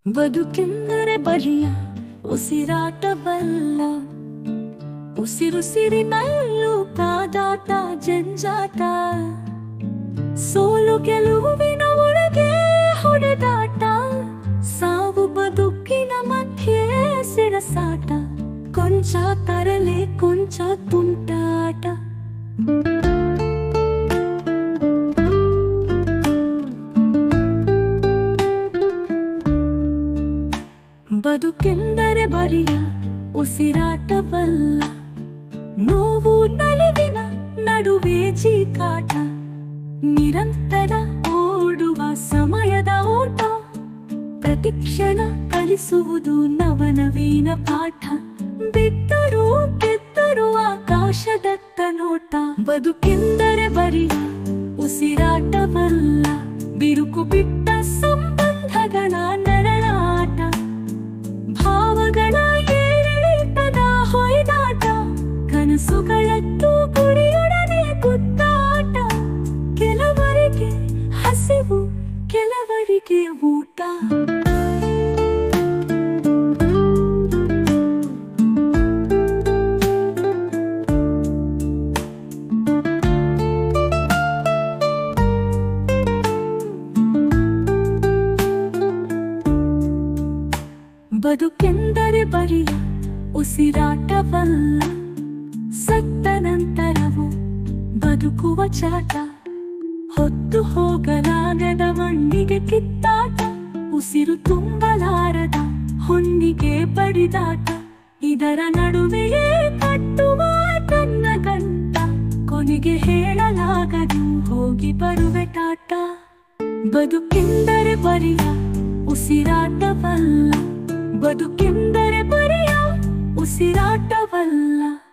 ಬದುಕೆಂದರೆ ಬರಿಯ ಉಸಿರಾಟವಲ್ಲ ಉಸಿರುಸಿರಿನಲ್ಲೂ ಕಾದಾಟ ಜಂಜಾಟ ಸೋಲು ಗೆಲುವಿನ ಒಳಗೆ ಹೊಡೆದಾಟ ಸಾವು ಬದುಕಿನ ಮಧ್ಯೆ ಸಿರಸಾಟ ಕೊಂಚ ತರಲೆ ಕೊಂಚ ತುಂಟಾಟ ಬದುಕೆಂದರೆ ಬರಿಯ ಉಸಿರಾಟವಲ್ಲ ನೋವು ನಲಿವಿನ ನಡುವೆ ಜೀಕಾಟ ನಿರಂತರ ಓಡುವ ಸಮಯದ ಓಟ ಪ್ರತಿಕ್ಷಣ ಕಲಿಸುವುದು ನವನವೀನ ಪಾಠ ಬಿದ್ದರೂ ಗೆದ್ದರೂ ಆಕಾಶದತ್ತ ನೋಟ ಬದುಕೆಂದರೆ ಬರಿಯ ಉಸಿರಾಟವಲ್ಲ ಬಿರುಕು ಬಿಟ್ಟ ಸಂಬಂಧಗಳ ನರಳಾಟ ಭಾವಗಳ ಏರಿಳಿತದ ಹೊಯ್ದಾಟ ಕನಸುಗಳದ್ದು ಗುರಿಯೊಡನೆ ಗುದ್ದಾಟ ಕೆಲವರಿಗೆ ಹಸಿವು ಕೆಲವರಿಗೆ ಊಟ ಬದುಕೆಂದರೆ ಬರಿಯ ಉಸಿರಾಟವಲ್ಲ ಸತ್ತ ನಂತರವು ಬದುಕುವ ಚಾಟ ಹೊತ್ತು ಹೋಗಲಾಗದ ಮಣ್ಣಿಗೆ ಕಿತ್ತಾಟ ಉಸಿರು ತುಂಬಲಾರದ ಹೊನ್ನಿಗೆ ಬಡಿದಾಟ ಇದರ ನಡುವೆಯೇ ಕಟ್ಟುವ ತನ್ನ ಗಂಟ ಕೊನೆಗೆ ಹೇಳಲಾಗದು ಹೋಗಿ ಬರುವೆ ಟಾಟ ಬದುಕೆಂದರೆ ಬರಿಯ ಉಸಿರಾಟವಲ್ಲ ಬದುಕೆಂದರೆ ಬರಿಯ ಉಸಿರಾಟವಲ್ಲ